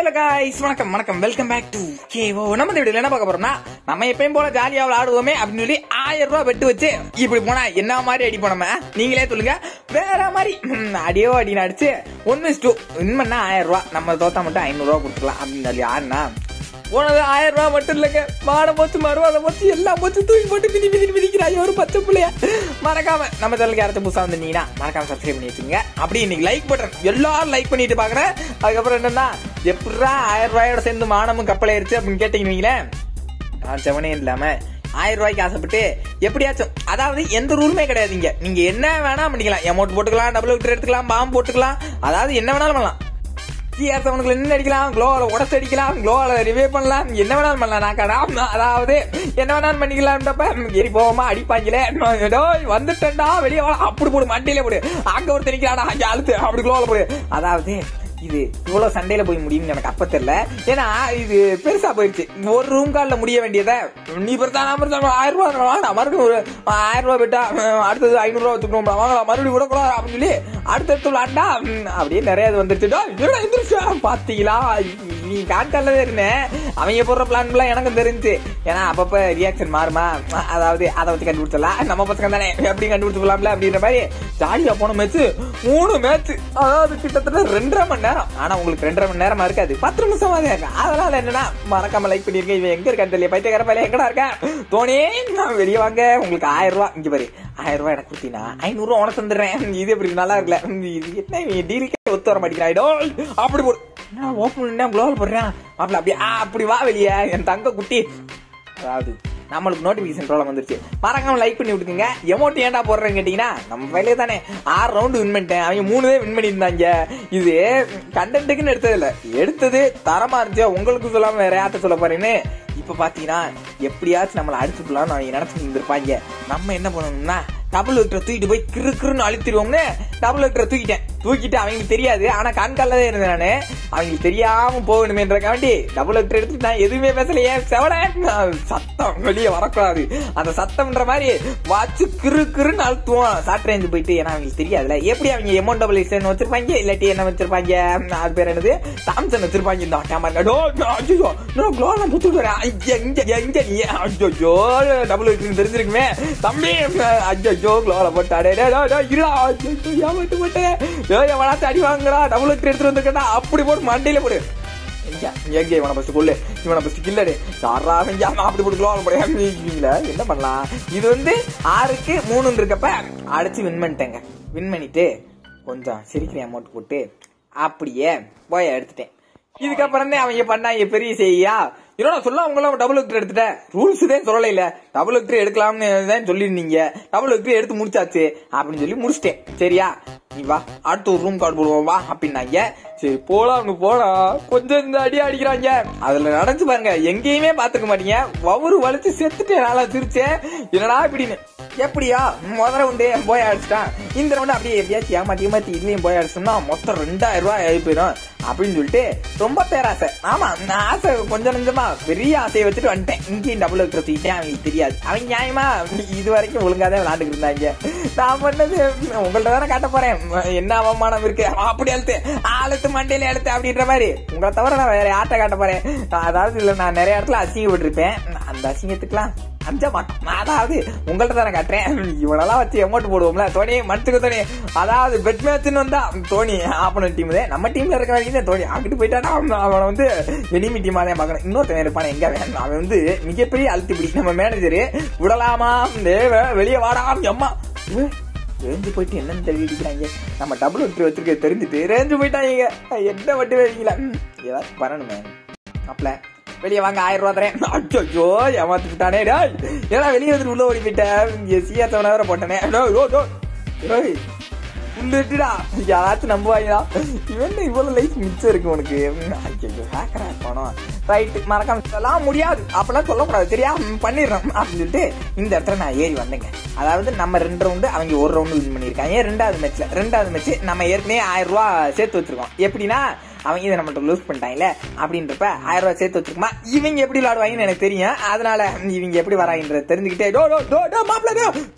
Hello guys வணக்கம் வணக்கம் welcome back to KO நம்ம இந்த வீடியோல என்ன பார்க்க போறோம்னா நம்ம எப்பயும் போல ஜாலியா விளையாடுவோமே அப்படின்னு சொல்லி ஆயிரம் ரூபாய் வெட்டு வச்சு இப்படி போனா என்ன மாதிரி அடி போனோம் நீங்களே சொல்லுங்க வேற மாதிரி ம், அடியோ அடின்னு அடிச்சு ஒன் மிஸ் டூ வின் பண்ணா ஆயிரம் ரூபாய் நம்ம தோத்தா மட்டும் ஐநூறு ரூபாய் கொடுத்துக்கலாம் அப்படின்னு சொல்லி ஆடுனா போனது ஆயிரம் ரூபாய் மட்டும் இல்லைங்க மாடம் போச்சு மறுவாதை போச்சு எல்லாம் போச்சு தூக்கி போட்டு மிதி மிதி மிதிக்கிறாய் ஒரு பச்சை பிள்ளைய மறக்காம நம்ம சேனலுக்கு யாராச்சும் புதுசா வந்திருந்தீங்கன்னா மறக்காம சப்ஸ்கிரைப் பண்ணி வச்சுங்க அப்படி இன்னைக்கு லைக் பட்டன் எல்லாரும் லைக் பண்ணிட்டு பாக்குறேன் அதுக்கப்புறம் என்னன்னா எப்படா ஆயிரம் ரூபாயோட சேர்ந்து மானமும் கப்பலாயிருச்சு அப்படின்னு கேட்டீங்கன்னு நான் செவனே இல்லாம ஆயிரம் ரூபாய்க்கு ஆசைப்பட்டு எப்படியாச்சும் அதாவது எந்த ரூலுமே கிடையாதுங்க நீங்க என்ன வேணா பண்ணிக்கலாம் அமௌண்ட் போட்டுக்கலாம் டபுள் விட்டு எடுத்துக்கலாம் பாம்பு போட்டுக்கலாம் அதாவது என்ன வேணாலும் பண்ணலாம் ஜிஆர் செவனுக்குள்ள நின்று அடிக்கலாம் க்ளோவில் உடச்சு அடிக்கலாம் க்ளோவில் ரிவே பண்ணலாம் என்ன வேணாலும் பண்ணலாம் நான் கடா அதாவது என்ன வேணாலும் பண்ணிக்கலாம்ன்றப்ப எரி போவோமா அடிப்பாங்களே டேய், வந்துட்டேன்டா வெளியே வா அப்படி போடு மண்டியில போடு அங்க ஒரு தெரிக்கிறாடா அங்க அழுத்து அப்படி க்ளோவில் போடு அதாவது இது இவ்வளவு சண்டையில போய் முடியும்னு எனக்கு அப்ப தெரியல ஏன்னா இது பெருசா போயிடுச்சு ஒரு ரூம் கால்ல முடிய வேண்டியதை நீ பெருசா நான் பெருசா ஆயிரம் ரூபாய் வாங்கடா மறுபடியும் ஒரு ஆயிரம் ரூபாய் விட்டா அஹ், அடுத்தது ஐநூறு ரூபாய் வச்சுக்கணும் வாங்கலாம் மறுபடியும் விடக்கூடாது அப்படின்னு சொல்லி அடுத்தடுத்து விளாண்டா ம், அப்படியே நிறைய இது வந்துருச்சு டேய், என்னடா எந்திரிச்சா பாத்தீங்களா நீ கான்கால்ல இருந்தேன் அவங்க போடுற பிளான் எல்லாம் எனக்கும் தெரிஞ்சு ஏன்னா அப்பப்ப ரியாக்ஷன் மாறுமா அதாவது அதை வச்சு கண்டுபிடிச்சலாம் நம்ம பசங்க தானே எப்படி கண்டுபிடிச்சுக்கலாம்ல அப்படின்ற மாதிரி ஜாலியா போன மேட்ச் மூணு மேட்ச் அதாவது கிட்டத்தட்ட ரெண்டரை மணி நேரம் ஆனா உங்களுக்கு ரெண்டரை மணி நேரமா இருக்காது பத்து நிமிஷமா தான் இருக்கு அதனால என்னன்னா மறக்காம லைக் பண்ணிருக்கேன் இவன் எங்க இருக்கான்னு தெரியல பைத்தியக்கார பையன் எங்கடா இருக்கேன் தோனே நான் வெளியே வாங்க உங்களுக்கு ஆயிரம் ரூபாய் இங்க பாரு ஆயிரம் ரூபாய் எனக்கு கொடுத்தீங்கன்னா ஐநூறு ரூபாய் உனக்கு தந்துடுறேன் இது இப்படி நல்லா இருக்குல்ல இது என்ன டீலுக்கே ஒத்து வர மாட்டேங்கிறாயிடோ அப்படி போடு என்ன ஓப்பன் பண்ணா குளோவல் போடுறேன் அப்படி அப்படியே ஆ, அப்படி வா வெளியே என் தங்க குட்டி அதாவது நம்மளுக்கு நோட்டிபிகேஷன் ப்ராப்ளம் வந்துருச்சு மறக்காம லைக் பண்ணி விட்டுக்குங்க எமௌண்ட் ஏன்டா போடுறேன்னு கேட்டீங்கன்னா நம்ம வயலே தானே ஆறு ரவுண்டு வின் பண்ணிட்டேன் அவங்க மூணு பேர் வின் பண்ணியிருந்தாங்க இது கண்டென்ட்டுக்குன்னு எடுத்தது இல்ல எடுத்தது தரமா இருந்துச்சு உங்களுக்கு சொல்லாம வேற யார்ட்ட சொல்ல போறேன்னு இப்ப பாத்தீங்கன்னா எப்படியாச்சும் நம்மள அடிச்சுக்கலாம்னு அவங்க நினைச்சு இருந்திருப்பாங்க நம்ம என்ன பண்ணணும்னா டபுள் வெக்டரை தூக்கிட்டு போய் கிரு கிருன்னு அழுத்திடுவோம்னு டபுள் வெக்டரை தூக்கிட்டேன் தூக்கிட்டு அவங்களுக்கு தெரியாது ஆனா கண்கால தான் இருந்தேன் நானு அவங்களுக்கு தெரியாம போகணுமேன்றக்காண்டி டபுள் வெக்டர் எடுத்துட்டு நான் எதுவுமே பேசலையே செவட சத்தம் வெளியே வரக்கூடாது அந்த சத்தம்ன்ற மாதிரி வாச்சு கிரு கிருன்னு அழுத்துவோம் ஷார்ட் ரேஞ்சு போயிட்டு ஏன்னா அவங்களுக்கு தெரியாதுல எப்படி அவங்க எமௌண்ட் டபுள் வச்சிருப்பாங்க இல்லாட்டி என்ன வச்சிருப்பாங்க அது பேர் என்னது சாம்சங் வச்சிருப்பாங்க இந்த கேமரா டோ ஐயோ நான் க்ளோலாம் புத்து வரேன் எங்க எங்க நீ ஐயோ டபுள் வெக்டர் தெரிஞ்சிருக்குமே தம்பி ஐயோ க்ளோல போட்டு அடே டே, டே, டே, இருடா ஐயோ ஏமாட்டு போட்டேன் ஏய் எவனாச்சும் அடி வாங்குறா டபுள் வெக்டர் எடுத்துட்டு வந்திருக்கா அப்படி போட்டு மண்டையில போடு எங்க எங்க இவனை ஃபர்ஸ்ட் கொள்ளு இவனை ஃபர்ஸ்ட் கில்லடு யாரா ஐயா நான் அப்படி போட்டு க்ளோல போடு இவங்கள என்ன பண்ணலாம் இது வந்து ஆறுக்கு மூணுன்னு இருக்கப்ப அடிச்சு வின் பண்ணிட்டேங்க வின் பண்ணிட்டு கொஞ்சம் சிரிக்கிற அமௌண்ட் போட்டு அப்படியே போய எடுத்துட்டேன் இதுக்கப்புறம் தான் அவங்க பண்ணாங்க பெரிய செய்யா என்னடா சொல்ல உங்களாம் டபுள் வெக்டர் எடுத்துட்டேன் ரூல்ஸ் தான் சொல்லல இல்ல டபுள் வெக்டர் எடுக்கலாம்னு தான் சொல்லியிருந்தீங்க டபுள் வெக்டர் எடுத்து முடிச்சாச்சு அப்படின்னு சொல்லி முடிச்சிட்டேன் சரியா நீ வா அடுத்து ஒரு ரூம் கார்டு போடுவோம் வா அப்படின்னாங்க சரி போலாம்னு போனா கொஞ்சம் இந்த அடி அடிக்கிறாங்க அதுல நடந்து பாருங்க எங்கேயுமே பாத்துக்க மாட்டீங்க வவுறு வலிச்சு செத்துட்டேன் நல்லா சிரிச்சேன் என்னடா இப்படின்னு எப்படியா முதல்ல உண்டு போய் அடிச்சிட்டான் இந்த ரவுண்டு அப்படியே எப்படியாச்சும் ஏமாத்தி ஏமாத்தி இதுலயும் போய் அடிச்சோம்னா மொத்தம் ரெண்டாயிரம் ரூபாய் ஆகி போயிடும் அப்படின்னு சொல்லிட்டு ரொம்ப பேராசை ஆமா நான் ஆசை கொஞ்சம் கொஞ்சமா பெரிய ஆசையை வச்சுட்டு வந்துட்டேன் இங்கேயும் டபுள் வைக்கிற தூக்கிட்டேன் அவங்களுக்கு தெரியாது அவங்க நியாயமா இது வரைக்கும் ஒழுங்கா தான் விளையாண்டுட்டு இருந்தாங்க நான் பண்ணது உங்கள்ட்ட தானே காட்ட போறேன் என்ன அவமானம் இருக்கு அப்படி அழுத்து ஆளுத்து மண்டையில அழுத்து அப்படின்ற மாதிரி உங்களை தவிர நான் வேற யார்ட்ட காட்ட போறேன் அதாவது இல்ல நான் நிறைய இடத்துல அசிங்கப்பட்டிருப்பேன் அந்த அசிங்கத்துக்குலாம் அஞ்ச மாட்டோம் அதாவது உங்கள்ட்ட தானே காட்டுறேன் இவனெல்லாம் வச்சு எமௌண்ட் போடுவோம்ல தோனி மனசுக்கு தோனி அதாவது பெட் மேட்ச்னு வந்தா தோனி ஆப்போனன்ட் டீம் நம்ம டீம்ல இருக்க வரைக்கும் தான் தோனி அங்கிட்டு போயிட்டானா அவன் அவனை வந்து எனிமி டீமா தான் பார்க்கணும் இன்னொருத்தன் இருப்பான எங்க வேணும் அவன் வந்து மிகப்பெரிய அழுத்திப்பிடி நம்ம மேனேஜரு விடலாமா தேவ வெளியே வாடா அம்மா உ, ரேஞ்சு போயிட்டு என்னன்னு தெரிவிக்கிறாங்க நம்ம டபுள் வெற்றி வச்சிருக்க தெரிஞ்சுட்டு ரேஞ்சு போயிட்டாங்க என்ன வட்டி வைக்கல ஏதாச்சும் பண்ணணுமே அப்பல வெளியே வாங்க ஆயிரம் ரூபா தரேன் அச்சோ ஏமாத்திட்டானே டேய் ஏன்னா வெளியே வந்து உள்ள ஓடி போயிட்டேன் சிஆர் செவன் வேற போட்டேனே டேய், ஓ, டேய். டேய், உள்ளுட்டுடா யாராச்சும் நம்புவாங்களா இவன் இவ்வளவு லைஃப் மிச்சம் இருக்கு உனக்கு ஐயோ ஹேக்கரா இருப்பானோ ரைட்டு மறக்காம சொல்லலாம் முடியாது அப்பெல்லாம் சொல்லக்கூடாது சரியா ம், பண்ணிடுறோம் அப்படின்னு சொல்லிட்டு இந்த இடத்துல நான் ஏறி வந்தேங்க அதாவது நம்ம ரெண்டு ரவுண்டு அவங்க ஒரு ரவுண்டு வின் பண்ணியிருக்காங்க ரெண்டாவது மேட்ச்ல ரெண்டாவது மேட்ச் நம்ம ஏற்கனவே ஆயிரம் ரூபாய் சேர்த்து வச்சிருக்கோம் எப்படின்னா அவங்க இதை நம்மள்ட்ட லூஸ் பண்ணிட்டாங்கல்ல அப்படின்றப்ப ஆயிரம் ரூபாய் சேர்த்து வச்சிருக்குமா இவங்க எப்படி விளையாடுவாங்கன்னு எனக்கு தெரியும் அதனால இவங்க எப்படி வராங்கன்றத தெரிஞ்சுக்கிட்டே டோ டோ டோ டோ மாப்பிள்ள டோ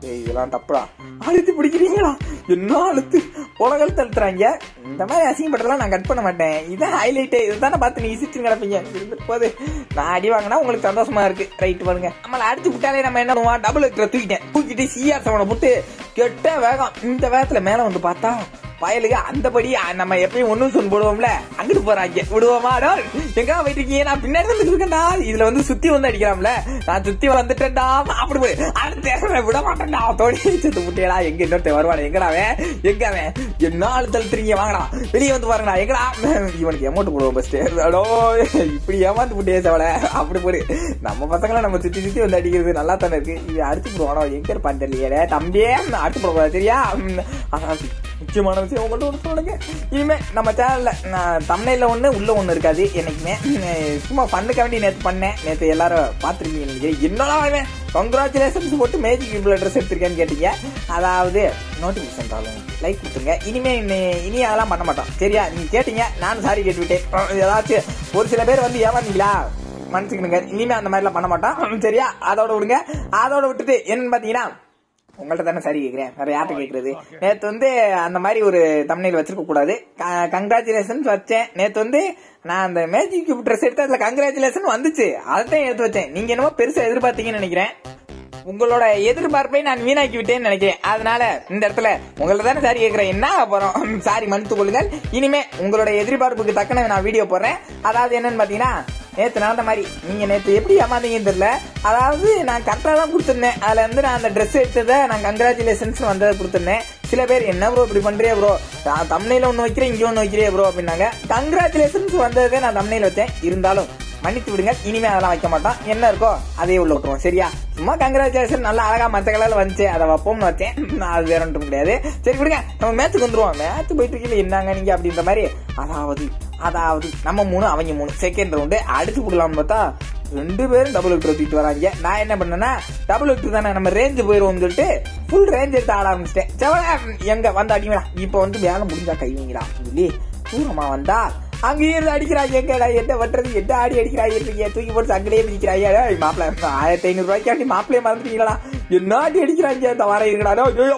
ஏய் இதெல்லாம் தப்புடா அழுத்தி பிடிக்கிறீங்களா என்ன அழுத்து உலகல் தழுத்துறாங்க இந்த மாதிரி அசிங்கப்பட்டதெல்லாம் நான் கட் பண்ண மாட்டேன் இதான் ஹைலைட்டு இதுதானே பார்த்து நீ சிரிச்சு கிடப்பீங்க இருந்துட்டு போது நான் அடி வாங்கினா உங்களுக்கு சந்தோஷமா இருக்கு ரைட் பாருங்க நம்மள அடிச்சு விட்டாலே நம்ம என்ன பண்ணுவோம் டபுள் எக்ஸ்ட்ரா தூக்கிட்டேன் தூக்கிட்டு சிஆர் செவனை போட்டு கெட்ட வேகம் இந்த வேகத்துல மேல வந்து பார்த்தா பயலுக்கு அந்தபடி அ, நம்ம எப்பயும் ஒண்ணும் சொல்லி போடுவோம்ல அங்கிட்டு போறாங்க விடுவோமா டோல் எங்க போயிட்டு இருக்கீங்க நான் பின்னாடி வந்துட்டு இருக்கேன்டா இதுல வந்து சுத்தி வந்து அடிக்கிறாம்ல நான் சுத்தி வந்துட்டேன்டா அப்படி போய் அடுத்த விட மாட்டேன்டா தோடி செத்து முட்டையடா எங்க இன்னொருத்த வருவானே எங்கடா அவன் எங்க அவன் என்ன ஆளு தழுத்துறீங்க வாங்கடா வெளியே வந்து பாருங்கடா எங்கடா இவனுக்கு எமௌண்ட் போடுவோம் ஃபர்ஸ்ட் அடோ இப்படி ஏமாந்து முட்டையே சவலை அப்படி போடு நம்ம பசங்களை நம்ம சுத்தி சுத்தி வந்து அடிக்கிறது நல்லா தானே இருக்கு இது அடிச்சு போடுவானோ எங்க இருப்பான் தெரியலையே தம்பியே அடிச்சு போடக்கூடாது சரியா ம், அதான் முக்கியமான விஷயம் உங்கள்ட்ட ஒன்று சொல்லுங்க இனிமே நம்ம சேனல்ல நான் தமிழ்ல ஒண்ணு உள்ள ஒண்ணு இருக்காது என்னைக்குமே உம், சும்மா பண்ணுக்க வேண்டி நேத்து பண்ணேன் நேத்து எல்லாரும் பார்த்துருக்கீங்க நினைக்கிறேன் என்னடா அவன் கங்க்ராச்சுலேஷன்ஸ் போட்டு மேஜிக் இவ்வளோ ட்ரெஸ் எடுத்திருக்கேன்னு கேட்டீங்க அதாவது நோட்டிஃபிகேஷன் ப்ராப்ளம் லைக் கொடுத்துருங்க இனிமே இனி- இனி அதெல்லாம் பண்ண மாட்டோம் சரியா நீங்க கேட்டீங்க நானும் சாரி கேட்டுவிட்டேன் அஹ், ஏதாச்சும் ஒரு சில பேர் வந்து ஏமாந்தீங்களா மன்னிச்சுக்கணுங்க இனிமே அந்த மாதிரிலாம் பண்ண மாட்டோம் சரியா அதோட விடுங்க அதோட விட்டுட்டு என்னன்னு பாத்தீங்கன்னா உங்கள்ட்ட தானே சரி கேட்கிறேன் வேற யார்கிட்ட கேட்கறது நேத்து வந்து அந்த மாதிரி ஒரு தமிழில் வச்சிருக்க கூடாது கங்க்ராச்சுலேஷன்ஸ் வச்சேன் நேத்து வந்து நான் அந்த மேஜிக் கியூப் ட்ரெஸ் எடுத்து அதுல கங்க்ராச்சுலேஷன் வந்துச்சு அதைத்தான் எடுத்து வச்சேன் நீங்க என்னமோ பெருசா எதிர்பார்த்தீங்கன்னு நினைக்கிறேன் உங்களோட எதிர்பார்ப்பை நான் வீணாக்கி விட்டேன்னு நினைக்கிறேன் அதனால இந்த இடத்துல உங்கள்ட்ட தானே சாரி கேட்கிறேன் என்ன அப்புறம் சாரி மன்னித்து கொள்ளுங்கள் இனிமே உங்களோட எதிர்பார்ப்புக்கு தக்கன நான் வீடியோ போடுறேன் அதாவது என்னன்னு பாத்தீங்கன்னா நேத்து நடந்த மாதிரி நீங்க நேத்து எப்படி ஏமாந்தீங்கன்னு தெரியல அதாவது நான் கரெக்டா தான் கொடுத்துருந்தேன் அதுல இருந்து நான் அந்த ட்ரெஸ் எடுத்ததை நான் கங்க்ராச்சுலேஷன்ஸ் வந்ததை கொடுத்துருந்தேன் சில பேர் என்ன ப்ரோ இப்படி பண்றியே ப்ரோ தமிழ்ல ஒண்ணு வைக்கிறேன் இங்க ஒண்ணு வைக்கிறியே ப்ரோ அப்படின்னாங்க கங்க்ராச்சுலேஷன்ஸ் வந்ததே நான் தமிழ்ல வச்சேன் இருந்தாலும் மன்னித்து விடுங்க இனிமே அதெல்லாம் வைக்க மாட்டோம் என்ன இருக்கோ அதே உள்ள விட்டுருவோம் சரியா சும்மா கங்க்ராச்சுலேஷன் நல்லா அழகா மத்த கலர்ல வந்துச்சு அதை வைப்போம்னு வச்சேன் நான் அது வேற ஒன்றும் கிடையாது சரி விடுங்க நம்ம மேட்சுக்கு வந்துருவோம் மேட்ச் போயிட்டு இருக்கீங்க என்னங்க நீங்க அப்படின்ற மாதிரி அதாவது அதாவது நம்ம மூணு அவங்க மூணு செகண்ட் ரவுண்டு அடிச்சு விடலாம்னு பார்த்தா ரெண்டு பேரும் டபுள் எக்டர் தூக்கிட்டு வராங்க நான் என்ன பண்ணேன்னா டபுள் எக்டர் தானே நம்ம ரேஞ்ச் போயிருவோம்னு சொல்லிட்டு ஃபுல் ரேஞ்ச் எடுத்து ஆட ஆரம்பிச்சிட்டேன் செவல எங்க வந்து அடிங்கடா இப்போ வந்து வேலை முடிஞ்சா கைவிங்கடா சொல்லி தூரமா வந்தா அங்கேயே இருந்து அடிக்கிறாங்க எங்கடா என்ன பண்றது என்ன ஆடி அடிக்கிறாங்க இருக்கீங்க தூக்கி போட்டு அங்கேயே மிதிக்கிறாங்க மாப்பிள்ள ஆயிரத்தி ஐநூறு ரூபாய்க்கு ஆண்டி மாப்பிள்ளையே மறந்துட்டீங்களா என்ன ஆடி அடிக்கிறாங்க இந்த வாரம் இருக்கடா ஐயோ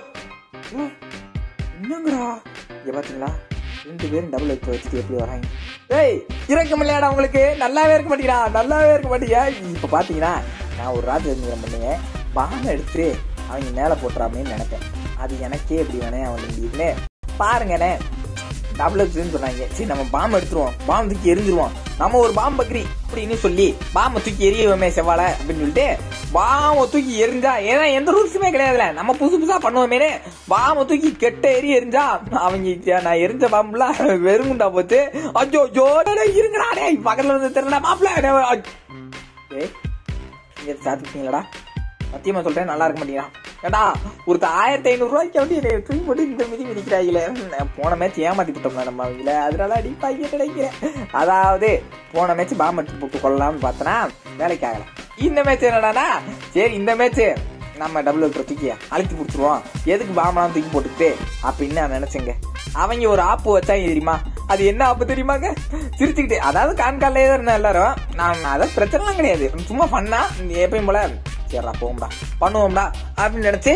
என்னங்கடா இங்க பாத்தீங்களா ரெண்டு பேரும் டபுள் எடுத்து வச்சுட்டு எப்படி வராங்க ஏய் இறக்கம் இல்லையாடா உங்களுக்கு நல்லாவே இருக்க மாட்டீங்களா நல்லாவே இருக்க மாட்டீங்க இப்ப பாத்தீங்கன்னா நான் ஒரு ராஜ நிறம் பண்ணுவேன் பானை எடுத்து அவங்க மேல போட்டுறாமேன்னு நினைப்பேன் அது எனக்கே எப்படி வேணே அவன் முடியுதுன்னு பாருங்கண்ணே டபுள் எக்ஸ்ன்னு சொன்னாங்க சரி நம்ம பாம்பு எடுத்துருவோம் பாம்பு தூக்கி எரிஞ்சிருவோம் நம்ம ஒரு பாம்பு பக்ரி அப்படின்னு சொல்லி பாம்பை தூக்கி எரியுவோமே செவ்வாழை அப்படின்னு சொல்லிட்டு பாம்பை தூக்கி எரிஞ்சா ஏன்னா எந்த ரூல்ஸுமே கிடையாதுல நம்ம புதுசு புதுசா பண்ணுவோமே பாம்பை தூக்கி கெட்ட எரி எரிஞ்சா அவங்க நான் எரிஞ்ச பாம்புலாம் வெறுங்குண்டா போச்சு அஜோ ஜோ இருங்கடா டேய் பக்கத்துல வந்து தெரியல மாப்பிள்ள ஏய் இங்க சாத்திட்டீங்களடா சத்தியமா சொல்றேன் நல்லா இருக்க மாட்டீங்களா ஏடா ஒருத்த ஆயிரத்தி ஐநூறு ரூபாய்க்கு அப்படி என்னை தூக்கி போட்டு இந்த மிதி மிதிக்கிறாங்களே நான் போன மேட்ச் ஏமாத்தி விட்டோம்ல நம்ம அவங்கள அதனால அடிப்பாங்க கிடைக்கிறேன் அதாவது போன மேட்ச் பாம்பு எடுத்து போட்டு கொள்ளலாம்னு பார்த்தனா வேலைக்கு ஆகல இந்த மேட்ச் என்னடானா சரி இந்த மேட்ச் நம்ம டபுள் எக்டர் தூக்கி அழுத்தி பிடிச்சிருவோம் எதுக்கு பாம்பெல்லாம் தூக்கி போட்டுக்கிட்டு அப்படின்னு நான் நினைச்சேங்க அவங்க ஒரு ஆப்பு வச்சாங்க தெரியுமா அது என்ன ஆப்பு தெரியுமாங்க சிரிச்சுக்கிட்டு அதாவது கான்காலே தான் இருந்தேன் எல்லாரும் நான் அதான் பிரச்சனைலாம் கிடையாது சும்மா பண்ணா எப்பயும் போல சரிடா போகும்டா பண்ணுவோம்டா அப்படின்னு நினைச்சு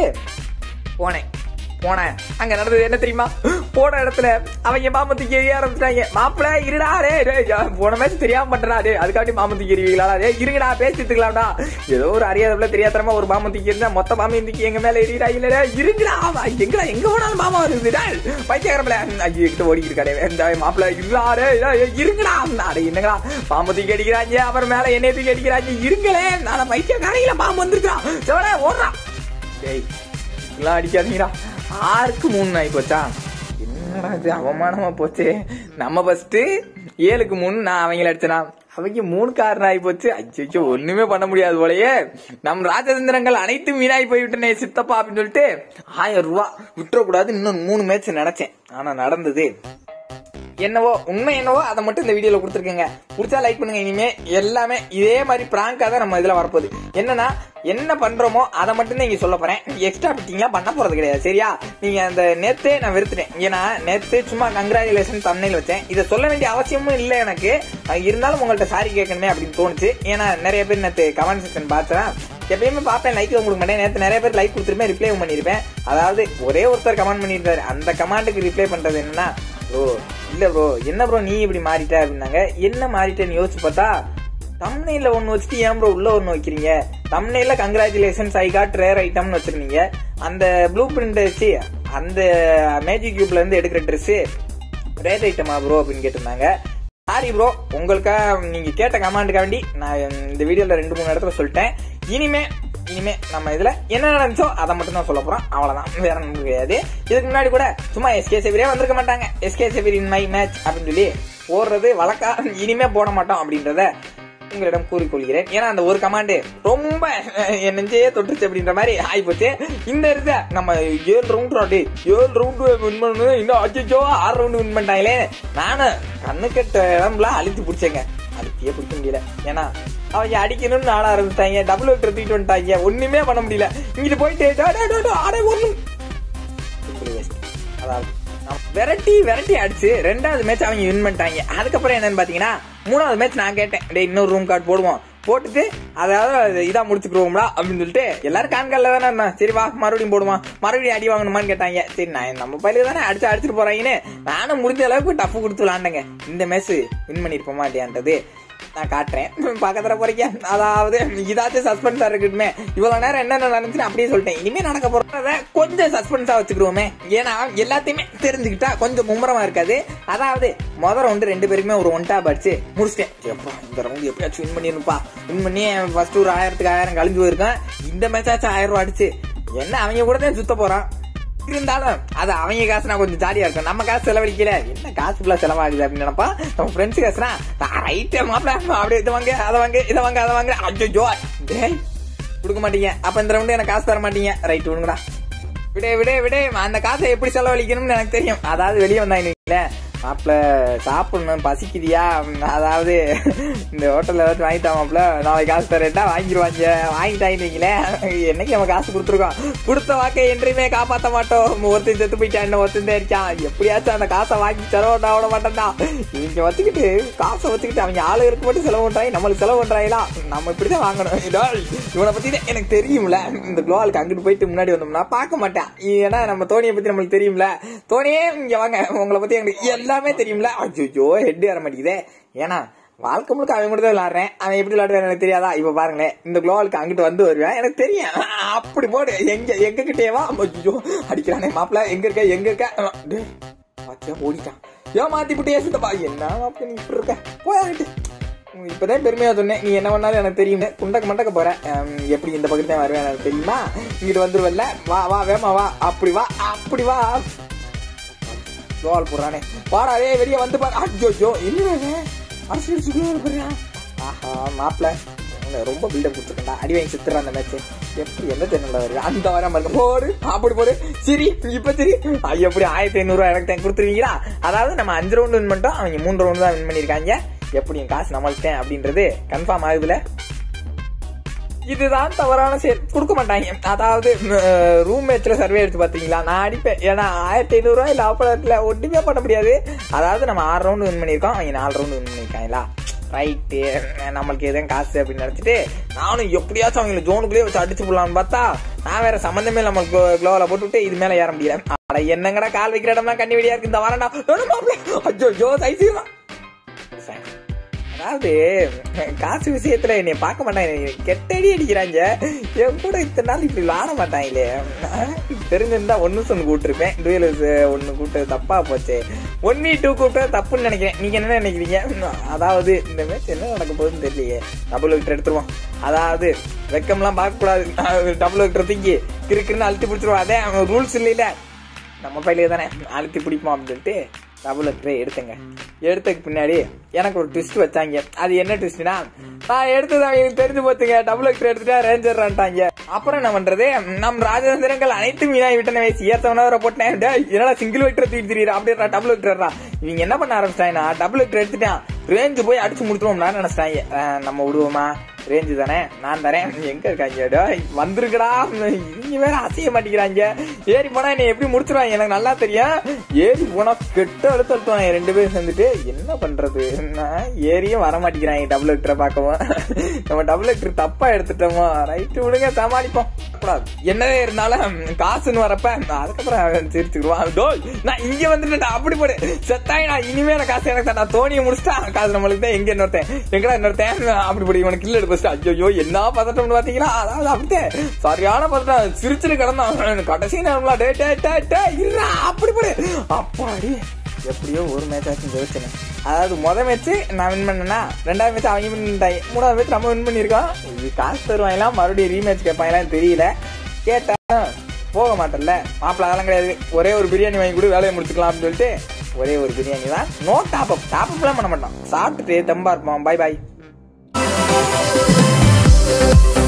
போனேன் போனேன் அங்க நடந்தது என்ன தெரியுமா போன இடத்துல அவங்க மாமத்துக்கு எரிய ஆரம்பிச்சிட்டாங்க மாப்பிள்ள இருடா டே போன மேட்ச் தெரியாம பண்றா டே அதுக்காண்டி மாமத்துக்கு எரிவீங்களா டே இருங்கடா பேசிட்டுக்கலாம்டா ஏதோ ஒரு அறியாதப்புல தெரியாதரமா ஒரு மாமத்துக்கு இருந்தா மொத்த மாமி இருந்துக்கு எங்க மேல எரியடா இல்லடா இருங்கடா எங்கடா எங்க போனாலும் மாமா வருதுடா பைத்தியக்காரம்ல ஐயோ கிட்ட ஓடிக்கிட்டு இருக்காடே இந்த மாப்பிள்ள இருடா டே இருங்கடா அடே என்னங்கடா பாம்பு தூக்கி அடிக்கிறாங்க அப்புறம் மேல என்னைய தூக்கி அடிக்கிறாங்க இருங்களே நான் பைத்தியக்காரையில பாம்பு வந்துருக்கான் செவடா ஓடுறான் டேய் இதெல்லாம் அடிக்காதீங்கடா ஆறுக்கு மூணு ஆகி போச்சா என்னடா இது அவமானமா போச்சு நம்ம ஃபர்ஸ்ட் ஏழுக்கு மூணு நான் அவங்கள அடிச்சனா அவங்க மூணு காரணம் ஆகி போச்சு அச்சோ ஒண்ணுமே பண்ண முடியாது போலயே நம் ராஜதந்திரங்கள் அனைத்தும் வீணாகி போய்விட்டனே சித்தப்பா அப்படின்னு சொல்லிட்டு ஆயிரம் ரூபா விட்டுறக்கூடாது இன்னும் மூணு மேட்ச் நினைச்சேன் ஆனா நடந்தது என்னவோ உண்மை என்னவோ அதை மட்டும் இந்த வீடியோல கொடுத்துருக்கேங்க பிடிச்சா லைக் பண்ணுங்க இனிமே எல்லாமே இதே மாதிரி பிராங்கா தான் நம்ம இதுல வரப்போகுது என்னன்னா என்ன பண்றோமோ அதை மட்டும் தான் இங்க சொல்ல போறேன் எக்ஸ்ட்ரா பிட்டிங்லாம் பண்ண போறது கிடையாது சரியா நீங்க அந்த நேத்தே நான் வெறுத்துட்டேன் ஏன்னா நேத்து சும்மா கங்க்ராச்சுலேஷன் தண்ணையில் வச்சேன் இதை சொல்ல வேண்டிய அவசியமும் இல்லை எனக்கு அஹ் இருந்தாலும் உங்கள்ட்ட சாரி கேட்கணுமே அப்படின்னு தோணுச்சு ஏன்னா நிறைய பேர் நேத்து கமெண்ட் செக்ஷன் பார்த்தேன் எப்பயுமே பார்ப்பேன் லைக் கொடுக்க மாட்டேன் நேற்று நிறைய பேர் லைக் கொடுத்துருப்பேன் ரிப்ளை பண்ணியிருப்பேன் அதாவது ஒரே ஒருத்தர் கமெண்ட் பண்ணியிருந்தாரு அந்த கமெண்ட்டுக்கு ரிப்ளை பண்றது என்னன்னா ப்ரோ இல்ல ப்ரோ என்ன ப்ரோ நீ இப்படி மாறிட்ட அப்படின்னாங்க என்ன மாறிட்டேன்னு யோசிச்சு பார்த்தா தம்னையில ஒன்னு வச்சுட்டு ஏன் ப்ரோ உள்ள ஒன்னு வைக்கிறீங்க தம்னையில கங்க்ராச்சுலேஷன்ஸ் ஐ காட் ரேர் ஐட்டம்னு வச்சிருந்தீங்க அந்த ப்ளூ பிரிண்ட் வச்சு அந்த மேஜிக் கியூப்ல இருந்து எடுக்கிற ட்ரெஸ் ரேர் ஐட்டமா ப்ரோ அப்படின்னு கேட்டிருந்தாங்க சாரி ப்ரோ உங்களுக்காக நீங்க கேட்ட கமாண்டுக்காக வேண்டி நான் இந்த வீடியோல ரெண்டு மூணு இடத்துல சொல்லிட்டேன் இனிமே இனிமே நம்ம இதுல என்ன நடந்துச்சோ அதை மட்டும் தான் சொல்ல போறோம் அவ்வளவுதான் வேற ஒன்றும் கிடையாது இதுக்கு முன்னாடி கூட சும்மா எஸ்கே செவிரே வந்திருக்க மாட்டாங்க SK saviour in my match அப்படின்னு சொல்லி போடுறது வழக்கா இனிமே போட மாட்டோம் அப்படின்றத உங்களிடம் கூறிக்கொள்கிறேன் ஏன்னா அந்த ஒரு கமாண்டு ரொம்ப என் நெஞ்சையே தொட்டுச்சு அப்படின்ற மாதிரி ஆயிப்போச்சு இந்த இடத்த நம்ம ஏழு ரவுண்ட் ராட்டி ஏழு ரவுண்டு வின் பண்ணணும் இன்னும் அச்சோ ஆறு ரவுண்டு வின் பண்ணிட்டாங்களே நானும் கண்ணு கட்ட இடம்லாம் அழுத்தி பிடிச்சேங்க அழுத்தியே பிடிக்க முடியல ஏன்னா அவங்க அடிக்கணும்னு ஆட ஆரம்பிச்சிட்டாங்க டபுள் வெக்டர் தூக்கிட்டு வந்துட்டாங்க ஒண்ணுமே பண்ண முடியல இங்கிட்டு போயிட்டு டா, டா, டா, டா, ஆடே ஒண்ணும் சிம்பிள் வேஸ்ட் அதாவது வெரைட்டி வெரைட்டி அடிச்சு ரெண்டாவது மேட்ச் அவங்க வின் பண்ணிட்டாங்க அதுக்கப்புறம் என்னன்னு பாத்தீங்கன்னா மூணாவது மேட்ச் நான் கேட்டேன் டேய் இன்னொரு ரூம் கார்டு போடுவோம் போட்டுட்டு அதாவது இதா முடிச்சுக்கிறோம்டா அப்படின்னு சொல்லிட்டு எல்லாரும் கான்கால்ல தானே இருந்தேன் சரி வா மறுபடியும் போடுவோம் மறுபடியும் அடி வாங்கணுமான்னு கேட்டாங்க சரி நான் நம்ம பயில தானே அடிச்சு அடிச்சுட்டு போறாங்கன்னு நானும் முடிஞ்ச அளவுக்கு டஃப் கொடுத்து விளாண்டேங்க இந்த மேட்ச் வின் பண்ணிருப்போமா இல்லையான்றது நான் காட்டுறேன் பக்கத்துல போறீங்க அதாவது இதாச்சும் சஸ்பென்ஸா இருக்கட்டுமே இவ்வளவு நேரம் என்னென்ன நடந்துச்சுன்னு அப்படியே சொல்லிட்டேன் இனிமே நடக்க போறத கொஞ்சம் சஸ்பென்ஸா வச்சுக்கிறோமே ஏன்னா எல்லாத்தையுமே தெரிஞ்சுக்கிட்டா கொஞ்சம் மும்முரமா இருக்காது அதாவது முதல் ரவுண்டு ரெண்டு பேருக்குமே ஒரு ஒன் டாப் அடிச்சு முடிச்சிட்டேன் எப்பா இந்த ரவுண்டு எப்படியாச்சும் வின் பண்ணிருப்பா வின் பண்ணி ஃபர்ஸ்ட் ஒரு ஆயிரத்துக்கு ஆயிரம் கழிஞ்சு போயிருக்கேன் இந்த மேட்சாச்சும் ஆயிரம் ரூபாய் அடிச்சு என்ன அவங்க கூட தான் சுத்த போறான் இருந்தாலும் அது அவங்க காசு நான் கொஞ்சம் ஜாலியா இருக்கும் நம்ம காசு செலவழிக்கல என்ன காசு ஃபுல்லா செலவாகுது அப்படின்னு நினைப்பா நம்ம ஃப்ரெண்ட்ஸ் காசுனா ரைட்டு மாப்பிள அப்படியே இதை வாங்க அதை வாங்க இதை வாங்க அதை வாங்க அஜோ டேய் கொடுக்க மாட்டீங்க அப்ப இந்த ரவுண்டு எனக்கு காசு தர மாட்டீங்க ரைட் விடுங்கடா விடே விடே விடே அந்த காசை எப்படி செலவழிக்கணும்னு எனக்கு தெரியும் அதாவது வெளியே வந்தாங்க மாப்பிள சாப்பிடணும் பசிக்குதியா அதாவது இந்த ஹோட்டல்ல ஏதாச்சும் வாங்கிட்டா மாப்பிள நாளைக்கு காசு தரேன்டா வாங்கிடுவாங்க வாங்கிட்டாங்கன்னீங்களே என்னைக்கு நம்ம காசு கொடுத்துருக்கோம் கொடுத்த வாக்கை என்றையுமே காப்பாற்ற மாட்டோம் ஒருத்தன் செத்து போயிட்டான் ஒருத்தன் தான் இருக்கான் எப்படியாச்சும் அந்த காசை வாங்கி செலவுண்டா விட மாட்டேன்டா இவங்க வச்சுக்கிட்டு காசை வச்சுக்கிட்டு அவங்க ஆளுகளுக்கு மட்டும் செலவு பண்றாங்க நம்மளுக்கு செலவு பண்றாங்களா நம்ம இப்படிதான் வாங்கணும் இதோ இவனை பத்தி தான் எனக்கு தெரியும்ல இந்த குளோவாலுக்கு அங்கிட்டு போயிட்டு முன்னாடி வந்தோம்னா பார்க்க மாட்டேன் ஏன்னா நம்ம தோனியை பத்தி நம்மளுக்கு தெரியும்ல தோனியே இங்க வாங்க உங்களை பத்தி எனக்கு எல்லாமே தெரியும்ல அச்சோ ஹெட் ஏற மாட்டேங்குதே ஏன்னா வாழ்க்கை முழுக்க அவன் மட்டும் தான் விளாடுறேன் அவன் எப்படி விளாடுறான் எனக்கு தெரியாதா இப்ப பாருங்களேன் இந்த குளோவாலுக்கு அங்கிட்டு வந்து வருவேன் எனக்கு தெரியும் அப்படி போடு எங்க எங்க கிட்டேவா ஐயோ அடிக்கிறானே மாப்பிள்ள எங்க இருக்க எங்க இருக்க டேய், பாத்தியா, ஓடிட்டான் ஏன் மாத்தி புட்டியே சுத்தப்பா என்ன மாப்பிள்ள நீ இப்படி இருக்க போயாகிட்டு இப்பதான் பெருமையா சொன்னேன் நீ என்ன பண்ணாலும் எனக்கு தெரியும் குண்டக்க மண்டக்க போறேன் ஹம், எப்படி இந்த பக்கத்து தான் வருவேன் எனக்கு தெரியுமா இங்கிட்டு வந்துருவல்ல வா வா வேமா வா அப்படி வா அப்படி வா கோல் போடுறானே வாடா டேய் வெளியே வந்து பாரு அஜோ ஜோ என்ன அரசியல் சுகுமார் போறியா ஆஹா மாப்பிள்ள உன்னை ரொம்ப பில்டப் கொடுத்துருக்கா அடி வாங்கி சித்துறான் அந்த மேட்ச் எப்படி எந்த தென்னல வருது அந்த வர பாருங்க போடு அப்படி போடு சரி இப்ப சரி ஐயோ எப்படி ஆயிரத்தி ஐநூறு ரூபாய் எனக்கு கொடுத்துருவீங்களா அதாவது நம்ம அஞ்சு ரவுண்ட் வின் பண்ணிட்டோம் அவங்க மூணு ரவுண்ட் தான் வின் பண்ணிருக்காங்க எப்படி என் காசு நம்மள்கிட்டேன் அப்படின்றது கன்ஃபார்ம் ஆகுதுல இதுதான் தவறான செயல் கொடுக்க மாட்டாங்க அதாவது ரூம்மேட்ல சர்வே எடுத்து பாத்தீங்களா நான் அடிப்பேன் ஏன்னா ஆயிரத்தி ஐநூறு ரூபாய் லாபத்துல ஒண்ணுமே பண்ண முடியாது அதாவது நம்ம ஆறு ரவுண்டு வின் பண்ணிருக்கோம் அவங்க நாலு ரவுண்டு வின் பண்ணிருக்காங்களா ரைட்டு நம்மளுக்கு எதுவும் காசு அப்படின்னு நினைச்சிட்டு நானும் எப்படியாச்சும் அவங்களை ஜோனுக்குள்ளேயே வச்சு அடிச்சு போடலாம்னு பார்த்தா நான் வேற சம்மந்தமே நம்மளுக்கு க்ளோவில் போட்டுவிட்டு இது மேல ஏற முடியல அட என்னங்கடா கால் வைக்கிற இடம்லாம் கண்ணி வெடியா இருக்கு இந்த வரண்டா அஜோ ஜோ சைசிடலாம் அதாவது காசு விஷயத்துல என்னை பார்க்க மாட்டாங்க கெட்டடி அடிக்கிறாங்க என் கூட இத்தனை நாள் இப்படி விளாட மாட்டாங்களே தெரிஞ்சிருந்தா ஒன்னு சொன்னு கூப்பிட்டுருப்பேன் டூயலர்ஸ் ஒன்னு கூப்பிட்டு தப்பா போச்சு ஒன் வீ டூ கூப்பிட்டு தப்புன்னு நினைக்கிறேன் நீங்க என்ன நினைக்கிறீங்க அதாவது இந்த மேட்ச் என்ன நடக்க போகுதுன்னு தெரியலையே டபுள் விக்கெட் எடுத்துருவோம் அதாவது வெக்கம்லாம் பார்க்க கூடாது டபுள் விக்கெட் தூக்கி கிறுக்குன்னு அழுத்தி பிடிச்சிருவோம் அதே ரூல்ஸ் இல்லைல்ல நம்ம பையிலே தானே அழுத்தி பிடிப்போம் அப்படின்னு சொல்லிட்டு டபுள் ட்ரே எடுத்தேங்க எடுத்ததுக்கு பின்னாடி எனக்கு ஒரு ட்விஸ்ட் வச்சாங்க அது என்ன ட்விஸ்ட்னா நான் எடுத்தது அவங்களுக்கு தெரிஞ்சு போச்சுங்க டபுள் ட்ரே எடுத்துட்டா ரேஞ்சர்ன்ட்டாங்க அப்புறம் என்ன பண்றது நம் ராஜதந்திரங்கள் அனைத்து மீனாய் விட்டன வயசு ஏத்தவன போட்டேன் டேய், என்னடா சிங்கிள் வெக்டர் தூக்கி தெரியுது அப்படியே டபுள் வெக்டர்ரா இவங்க என்ன பண்ண ஆரம்பிச்சிட்டாங்கன்னா டபுள் வெக்டர் எடுத்துட்டான் ரேஞ்சு போய் அடிச்சு முடிச்சிருவோம்னா நினைச்சிட்டாங்க அஹ் நம்ம விடுவோமா ரேஞ்சு தானே நான் தரேன் எங்க இருக்காங்க டேய், வந்துருக்கடா இவங்க வேற அசைய மாட்டேங்கிறாங்க ஏறி போனா என்னை எப்படி முடிச்சிருவாங்க எனக்கு நல்லா தெரியும் ஏறி போனா கெட்ட அழுத்த அழுத்துவாங்க ரெண்டு பேரும் சேர்ந்துட்டு என்ன பண்றது நான் ஏறியும் வர மாட்டேங்கிறாங்க டபுள் லெக்டரை பார்க்கவும் நம்ம டபுள் லெக்டர் தப்பா எடுத்துட்டோமோ ரைட்டு விடுங்க சமாளிப்போம் கூடாது. என்னவே இருந்தாலும் காசுன்னு வரப்ப அதுக்கப்புறம் அவன் சிரிச்சுக்குருவான் டோய் நான் இங்க வந்துட்டு அப்படி போடு செத்தாய் நான் இனிமே எனக்கு காசு எனக்கு தான். நான் தோணியை முடிச்சுட்டா காசு நம்மளுக்கு தான் எங்க இன்னொருத்தன் எங்கடா இன்னொருத்தன் அப்படி போடு இவனுக்கு கில்ல எடுத்து ஐயோ என்ன பதட்டம்னு பாத்தீங்களா அதாவது அப்படித்தேன் சரியான பதட்டம் சிரிச்சுட்டு கிடந்தான் கடைசி நேரம்ல டே டே டே டே இருடா அப்படி போடு அப்பாடி எப்படியோ ஒரு மேட்ச் ஆச்சு ஜெயிச்சேன் அதாவது முத மேட்ச் நான் வின் பண்ணேன்னா ரெண்டாவது மேட்ச் அவங்க வின் பண்ணிட்டாங்க மூணாவது மேட்ச் நம்ம வின் பண்ணியிருக்கோம் இது காசு தருவாங்களா மறுபடியும் ரீமேட்ச் கேட்பாங்களான்னு தெரியல கேட்டா போக மாட்டேன்ல மாப்பிள்ள அதெல்லாம் கிடையாது ஒரே ஒரு பிரியாணி வாங்கி கூட வேலையை முடிச்சுக்கலாம் அப்படின்னு சொல்லிட்டு ஒரே ஒரு பிரியாணி தான் நோ டாப் அப் டாப் அப்லாம் பண்ண மாட்டோம் சாப்பிட்டுட்டு தெம்பா இருப்போம் பை பாய்